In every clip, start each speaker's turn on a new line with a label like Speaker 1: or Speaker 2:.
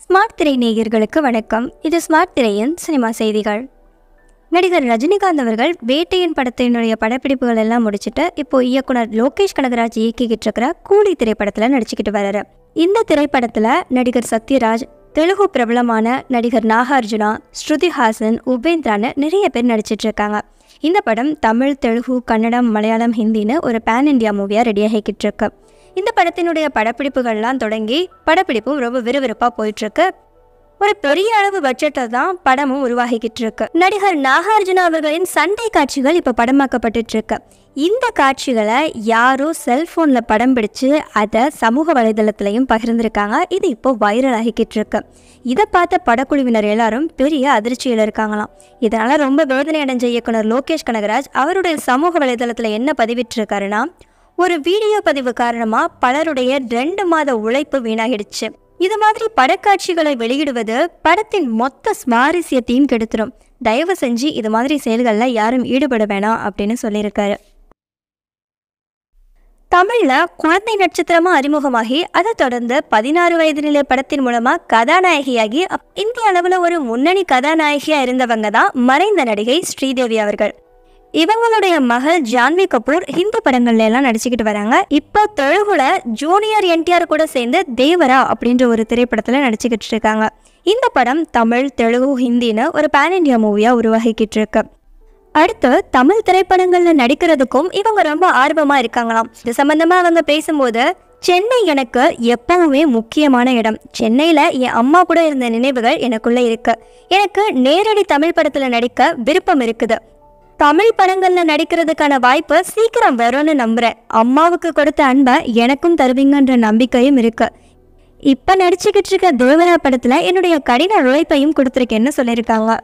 Speaker 1: smart திரை நேயர்களுக்கு வணக்கம் இது ஸ்மார்ட் திரையின் சினிமா செய்திகள் நடிகர் ரஜினிகாந்த் அவர்கள் வேட்டையன் படத்தினுடைய படப்பிடிப்புகள் எல்லாம் முடிச்சுட்டு இப்போ இயக்குனர் லோகேஷ் கனகராஜ் இயக்கிக்கிட்டு இருக்கிற கூலி திரைப்படத்தில் நடிச்சுக்கிட்டு வர்றாரு இந்த திரைப்படத்தில் நடிகர் சத்யராஜ் தெலுங்கு பிரபலமான நடிகர் நாகார்ஜுனா ஸ்ருதி ஹாசன் உபேந்திரான்னு நிறைய பேர் நடிச்சிட்டு இருக்காங்க இந்த படம் தமிழ் தெலுங்கு கன்னடம் மலையாளம் ஹிந்தின்னு ஒரு பேன் இந்தியா மூவியாக ரெடியாகிக்கிட்டு இருக்கு இந்த படத்தினுடைய படப்பிடிப்புகள்லாம் தொடங்கி படப்பிடிப்பும் ரொம்ப விறுவிறுப்பாக போயிட்டுருக்கு ஒரு பெரிய அளவு பட்ஜெட்டில் தான் படமும் உருவாகிக்கிட்டு இருக்கு நடிகர் நாகார்ஜுனா அவர்களின் சண்டை காட்சிகள் இப்போ படமாக்கப்பட்டுட்டு இருக்கு இந்த காட்சிகளை யாரோ செல்போனில் படம் பிடிச்சு அதை சமூக வலைதளத்திலையும் பகிர்ந்திருக்காங்க இது இப்போ வைரல் ஆகிக்கிட்டு இருக்கு இதை பார்த்த படக்குழுவினர் எல்லாரும் பெரிய அதிர்ச்சியில் இருக்காங்களாம் இதனால ரொம்ப வேதனை அடைஞ்ச இயக்குனர் லோகேஷ் கனகராஜ் அவருடைய சமூக வலைதளத்தில் என்ன பதிவிட்டிருக்காருன்னா ஒரு வீடியோ பதிவு காரணமாக பலருடைய ரெண்டு மாத உழைப்பு வீணாகிடுச்சு இது மாதிரி படக்காட்சிகளை வெளியிடுவது படத்தின் மொத்த சுவாரஸ்யத்தையும் கெடுத்துரும் தயவு செஞ்சு இது மாதிரி செயல்களில் யாரும் ஈடுபட வேணாம் அப்படின்னு சொல்லியிருக்காரு தமிழ்ல குழந்தை நட்சத்திரமா அறிமுகமாகி அதை தொடர்ந்து பதினாறு வயது நிலை படத்தின் மூலமா கதாநாயகியாகி அப்- இந்திய அளவுல ஒரு முன்னணி கதாநாயகியா இருந்தவங்க தான் மறைந்த நடிகை ஸ்ரீதேவி அவர்கள் இவங்களுடைய மகள் ஜான்வி கபூர் ஹிந்தி படங்கள்ல எல்லாம் நடிச்சுக்கிட்டு வராங்க இப்போ தெலுங்குல ஜூனியர் என்டிஆர் கூட சேர்ந்து தேவரா அப்படின்ற ஒரு திரைப்படத்துல நடிச்சுக்கிட்டு இருக்காங்க இந்த படம் தமிழ் தெலுங்கு ஹிந்தின்னு ஒரு பேன் இந்தியா மூவியா உருவாகிக்கிட்டு இருக்கு அடுத்து தமிழ் திரைப்படங்கள்ல நடிக்கிறதுக்கும் இவங்க ரொம்ப ஆர்வமா இருக்காங்களாம் இது சம்பந்தமா அவங்க பேசும்போது சென்னை எனக்கு எப்பவுமே முக்கியமான இடம் சென்னையில என் அம்மா கூட இருந்த நினைவுகள் எனக்குள்ள இருக்கு எனக்கு நேரடி தமிழ் படத்துல நடிக்க விருப்பம் இருக்குது தமிழ் படங்கள்ல நடிக்கிறதுக்கான வாய்ப்பு சீக்கிரம் வரும்னு நம்புறேன் அம்மாவுக்கு கொடுத்த அன்பை எனக்கும் தருவீங்கன்ற நம்பிக்கையும் இருக்கு இப்ப நடிச்சுக்கிட்டு இருக்க தேவரா படத்துல என்னுடைய கடின உழைப்பையும் கொடுத்துருக்கேன்னு சொல்லியிருக்காங்க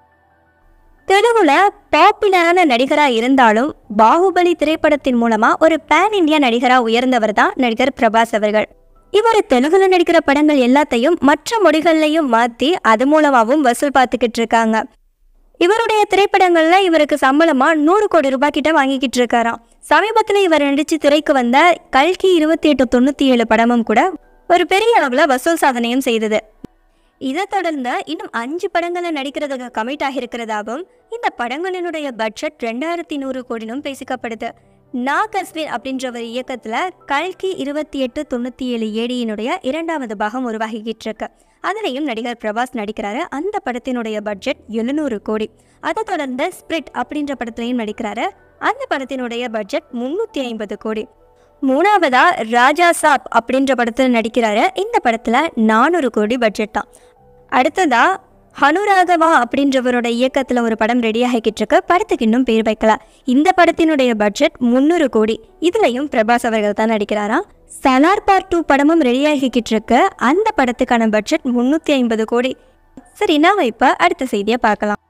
Speaker 1: தெலுங்குல பாப்புலரான நடிகரா இருந்தாலும் பாகுபலி திரைப்படத்தின் மூலமா ஒரு பேன் இந்தியா நடிகரா உயர்ந்தவர் தான் நடிகர் பிரபாஸ் அவர்கள் இவர் தெலுங்குல நடிக்கிற படங்கள் எல்லாத்தையும் மற்ற மொழிகள்லையும் மாத்தி அது மூலமாவும் வசூல் பார்த்துக்கிட்டு இருக்காங்க இவருடைய திரைப்படங்கள்ல இவருக்கு சம்பளமா நூறு கோடி ரூபாய் கிட்ட வாங்கிக்கிட்டு இருக்காராம் சமீபத்தில் இவர் நடிச்சு திரைக்கு வந்த கல்கி இருபத்தி எட்டு தொண்ணூத்தி ஏழு படமும் கூட ஒரு பெரிய அளவுல வசூல் சாதனையும் செய்தது இதை தொடர்ந்து இன்னும் அஞ்சு படங்களை நடிக்கிறதுக்கு கமிட் ஆகியிருக்கிறதாகவும் இந்த படங்களினுடைய பட்ஜெட் ரெண்டாயிரத்தி நூறு கோடினும் பேசிக்கப்படுது நாக் அஸ்வின் அப்படின்ற ஒரு இயக்கத்துல கல்கி இருபத்தி எட்டு தொண்ணூத்தி ஏழு ஏடியினுடைய இரண்டாவது பாகம் உருவாகிக்கிட்டு இருக்கு அதுலேயும் நடிகர் பிரபாஸ் நடிக்கிறாரு அந்த படத்தினுடைய பட்ஜெட் எழுநூறு கோடி அதை தொடர்ந்து ஸ்பிரிட் அப்படின்ற படத்துலையும் நடிக்கிறாரு அந்த படத்தினுடைய பட்ஜெட் முந்நூற்றி ஐம்பது கோடி மூணாவதா ராஜா சாப் அப்படின்ற படத்தில் நடிக்கிறாரு இந்த படத்தில் நானூறு கோடி பட்ஜெட் தான் அடுத்ததா ஹனுராகவா அப்படின்றவரோட இயக்கத்தில் ஒரு படம் ரெடி ஆகிக்கிட்டு இருக்கு படத்துக்கு இன்னும் பேர் வைக்கல இந்த படத்தினுடைய பட்ஜெட் முந்நூறு கோடி இதுலயும் பிரபாஸ் அவர்கள் தான் நடிக்கிறாராம் சலார் பார்ட் டூ படமும் ரெடி ஆகிக்கிட்டு இருக்கு அந்த படத்துக்கான பட்ஜெட் முந்நூற்றி ஐம்பது கோடி சரி நாம இப்போ அடுத்த செய்தியை பார்க்கலாம்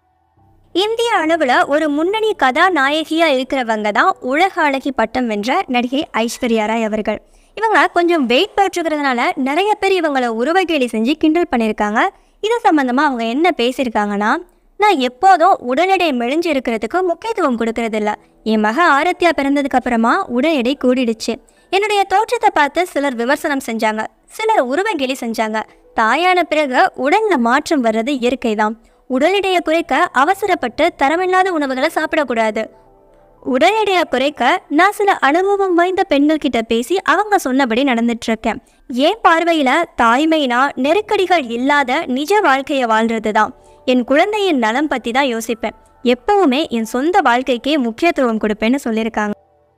Speaker 1: இந்திய அளவில் ஒரு முன்னணி கதாநாயகியா இருக்கிறவங்க தான் உலக அழகி பட்டம் வென்ற நடிகை ஐஸ்வர்யா ராய் அவர்கள் இவங்க கொஞ்சம் வெயிட் பெற்றுக்கிறதுனால நிறைய பேர் இவங்களை உருவகேலி செஞ்சு கிண்டல் பண்ணியிருக்காங்க இது சம்பந்தமா அவங்க என்ன பேசியிருக்காங்கன்னா நான் எப்போதும் உடல் எடை மெலிஞ்சு இருக்கிறதுக்கு முக்கியத்துவம் கொடுக்கறதில்ல என் மக ஆரத்தியா பிறந்ததுக்கு அப்புறமா உடல் எடை கூடிடுச்சு என்னுடைய தோற்றத்தை பார்த்து சிலர் விமர்சனம் செஞ்சாங்க சிலர் உருவகேலி செஞ்சாங்க தாயான பிறகு உடல்ல மாற்றம் வர்றது இயற்கை தான் உடல் எடையை குறைக்க அவசரப்பட்டு தரமில்லாத உணவுகளை சாப்பிடக்கூடாது உடல் எடையை குறைக்க நான் சில அனுபவம் வாய்ந்த பெண்கள் கிட்ட பேசி அவங்க சொன்னபடி நடந்துட்டு இருக்கேன் என் பார்வையில தாய்மைனா நெருக்கடிகள் இல்லாத நிஜ வாழ்க்கையை வாழ்றது தான் என் குழந்தையின் நலம் பத்தி தான் யோசிப்பேன் எப்பவுமே என் சொந்த வாழ்க்கைக்கே முக்கியத்துவம் கொடுப்பேன்னு சொல்லியிருக்காங்க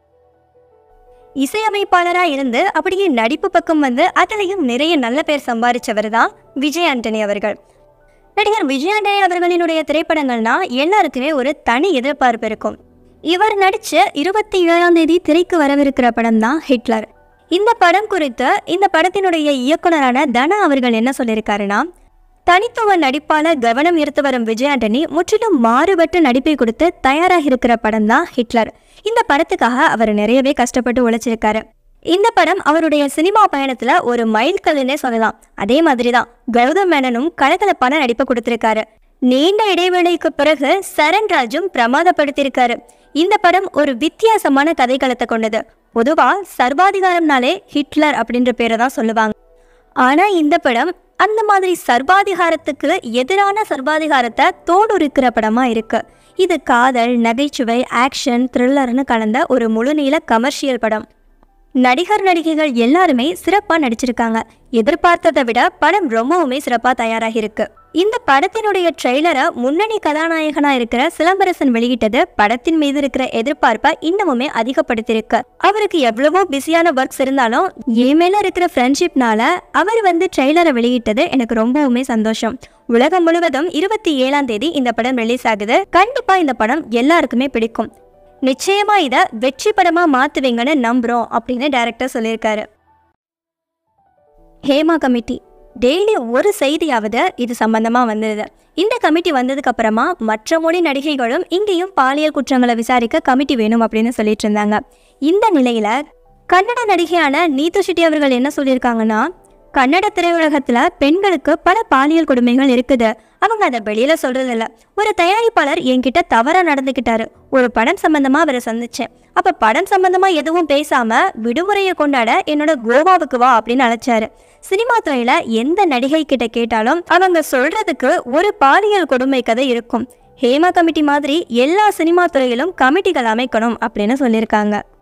Speaker 1: இசையமைப்பாளரா இருந்து அப்படியே நடிப்பு பக்கம் வந்து அதுலயும் நிறைய நல்ல பேர் சம்பாதிச்சவர் தான் விஜய் ஆண்டனி அவர்கள் நடிகர் விஜய் ஆண்டனி அவர்களினுடைய திரைப்படங்கள்னா எல்லாருக்குமே ஒரு தனி எதிர்பார்ப்பு இருக்கும் இவர் நடிச்ச இருபத்தி ஏழாம் தேதி திரைக்கு வரவிருக்கிற படம் தான் ஹிட்லர் இந்த படம் குறித்து இந்த படத்தினுடைய இயக்குனரான தனா அவர்கள் என்ன சொல்லியிருக்காருன்னா தனித்துவ நடிப்பாளர் கவனம் ஈர்த்து வரும் விஜய் ஆண்டனி முற்றிலும் மாறுபட்ட நடிப்பை கொடுத்து தயாராக இருக்கிற படம் தான் ஹிட்லர் இந்த படத்துக்காக அவர் நிறையவே கஷ்டப்பட்டு உழைச்சிருக்காரு இந்த படம் அவருடைய சினிமா பயணத்துல ஒரு மைல்கல்லுன்னே சொல்லலாம் அதே மாதிரி தான் கௌதம் மேனனும் கலகலப்பான நடிப்பை கொடுத்திருக்காரு நீண்ட இடைவேளைக்கு பிறகு சரண்ராஜும் பிரமாதப்படுத்தியிருக்காரு இந்த படம் ஒரு வித்தியாசமான கதைக்களத்தை கொண்டது பொதுவா சர்வாதிகாரம்னாலே ஹிட்லர் அப்படின்ற பேரை தான் சொல்லுவாங்க ஆனா இந்த படம் அந்த மாதிரி சர்வாதிகாரத்துக்கு எதிரான சர்வாதிகாரத்தை தோடுரிக்கிற படமா இருக்கு இது காதல் நகைச்சுவை ஆக்ஷன் த்ரில்லர்னு கலந்த ஒரு முழுநீள கமர்ஷியல் படம் நடிகர் நடிகைகள் எல்லாருமே சிறப்பா நடிச்சிருக்காங்க எதிர்பார்த்ததை விட படம் ரொம்பவுமே சிறப்பா தயாராகி இருக்கு இந்த படத்தினுடைய ட்ரெய்லரை முன்னணி கதாநாயகனா இருக்கிற சிலம்பரசன் வெளியிட்டது படத்தின் மீது இருக்கிற எதிர்பார்ப்பை இன்னமுமே அதிகப்படுத்தியிருக்கு அவருக்கு எவ்வளவோ பிஸியான ஒர்க்ஸ் இருந்தாலும் என் மேல இருக்கிற ஃப்ரெண்ட்ஷிப்னால அவர் வந்து ட்ரெய்லரை வெளியிட்டது எனக்கு ரொம்பவுமே சந்தோஷம் உலகம் முழுவதும் இருபத்தி ஏழாம் தேதி இந்த படம் ரிலீஸ் ஆகுது கண்டிப்பா இந்த படம் எல்லாருக்குமே பிடிக்கும் நிச்சயமா இதை வெற்றி படமா மாத்துவீங்கன்னு நம்புறோம் அப்படின்னு டைரக்டர் சொல்லியிருக்காரு ஹேமா கமிட்டி டெய்லி ஒரு செய்தியாவது இது சம்பந்தமா வந்தது இந்த கமிட்டி வந்ததுக்கு அப்புறமா மற்ற மொழி நடிகைகளும் இங்கேயும் பாலியல் குற்றங்களை விசாரிக்க கமிட்டி வேணும் அப்படின்னு சொல்லிட்டு இருந்தாங்க இந்த நிலையில கன்னட நடிகையான நீது ஷெட்டி அவர்கள் என்ன சொல்லியிருக்காங்கன்னா கன்னட திரையுலகத்துல பெண்களுக்கு பல பாலியல் கொடுமைகள் இருக்குது அவங்க அதை வெளியில சொல்றது இல்ல ஒரு தயாரிப்பாளர் என்கிட்ட தவறா நடந்துக்கிட்டாரு ஒரு படம் சம்பந்தமா அவரை சந்திச்சேன் அப்ப படம் சம்பந்தமா எதுவும் பேசாம விடுமுறையை கொண்டாட என்னோட கோவாவுக்கு வா அப்படின்னு அழைச்சாரு சினிமா துறையில எந்த நடிகை கிட்ட கேட்டாலும் அவங்க சொல்றதுக்கு ஒரு பாலியல் கொடுமை கதை இருக்கும் ஹேமா கமிட்டி மாதிரி எல்லா சினிமா துறையிலும் கமிட்டிகள் அமைக்கணும் அப்படின்னு சொல்லியிருக்காங்க